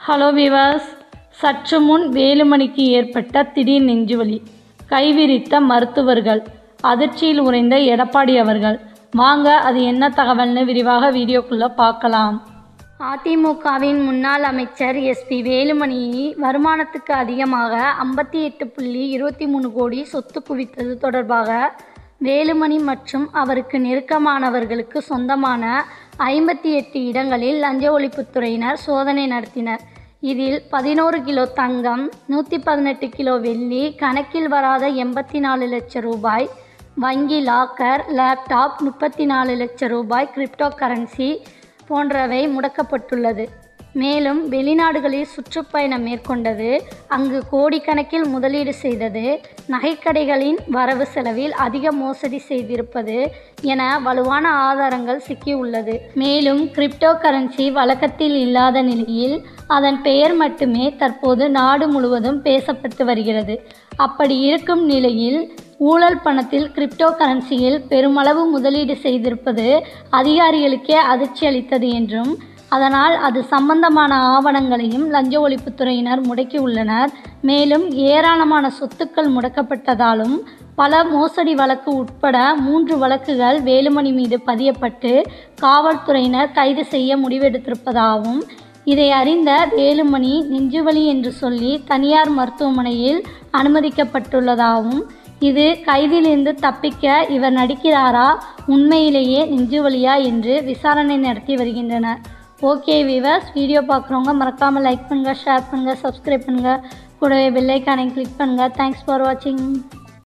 hello விவாஸ் சற்று முன் வேலுமணிக்கு ஏற்பட்ட திடீர் நெஞ்சுவலி கைவிரித்த மருத்துவர்கள் அதிர்ச்சியில் உறைந்த எடப்பாடி அவர்கள் வாங்க அது என்ன தகவல்னு விரிவாக வீடியோக்குள்ளே பார்க்கலாம் அதிமுகவின் முன்னாள் அமைச்சர் எஸ்பி வேலுமணி வருமானத்துக்கு அதிகமாக ஐம்பத்தி எட்டு புள்ளி இருபத்தி மூணு கோடி சொத்து குவித்தது தொடர்பாக வேலுமணி மற்றும் அவருக்கு நெருக்கமானவர்களுக்கு சொந்தமான ஐம்பத்தி எட்டு இடங்களில் லஞ்ச ஒழிப்புத்துறையினர் சோதனை நடத்தினர் இதில் பதினோரு கிலோ தங்கம் நூற்றி பதினெட்டு கிலோ வெள்ளி கணக்கில் வராத எண்பத்தி நாலு லட்சம் ரூபாய் வங்கி லாக்கர் லேப்டாப் முப்பத்தி நாலு லட்சம் ரூபாய் கிரிப்டோ கரன்சி போன்றவை முடக்கப்பட்டுள்ளது மேலும் வெளிநாடுகளில் சுற்றுப்பயணம் மேற்கொண்டது அங்கு கோடிக்கணக்கில் முதலீடு செய்தது நகைக்கடைகளின் வரவு செலவில் அதிக மோசடி செய்திருப்பது என வலுவான ஆதாரங்கள் சிக்கியுள்ளது மேலும் கிரிப்டோ கரன்சி வழக்கத்தில் இல்லாத நிலையில் அதன் பெயர் மட்டுமே தற்போது நாடு முழுவதும் பேசப்பட்டு வருகிறது அப்படி இருக்கும் நிலையில் ஊழல் பணத்தில் கிரிப்டோ கரன்சியில் பெருமளவு முதலீடு செய்திருப்பது அதிகாரிகளுக்கே அதிர்ச்சி அளித்தது என்றும் அதனால் அது சம்பந்தமான ஆவணங்களையும் லஞ்ச ஒழிப்புத்துறையினர் முடக்கியுள்ளனர் மேலும் ஏராளமான சொத்துக்கள் முடக்கப்பட்டதாலும் பல மோசடி வழக்கு உட்பட மூன்று வழக்குகள் வேலுமணி மீது பதியப்பட்டு காவல்துறையினர் கைது செய்ய முடிவெடுத்திருப்பதாகவும் இதை அறிந்த வேலுமணி நெஞ்சுவலி என்று சொல்லி தனியார் மருத்துவமனையில் அனுமதிக்கப்பட்டுள்ளதாகவும் இது கைதிலிருந்து தப்பிக்க இவர் நடிக்கிறாரா உண்மையிலேயே நெஞ்சுவலியா என்று விசாரணை நடத்தி வருகின்றனர் ஓகே விவர்ஸ் வீடியோ பார்க்குறவங்க மறக்காமல் லைக் பண்ணுங்கள் ஷேர் பண்ணுங்கள் சப்ஸ்கிரைப் பண்ணுங்கள் கூடவே பெல்லைக்கானை கிளிக் பண்ணுங்கள் தேங்க்ஸ் ஃபார் வாட்சிங்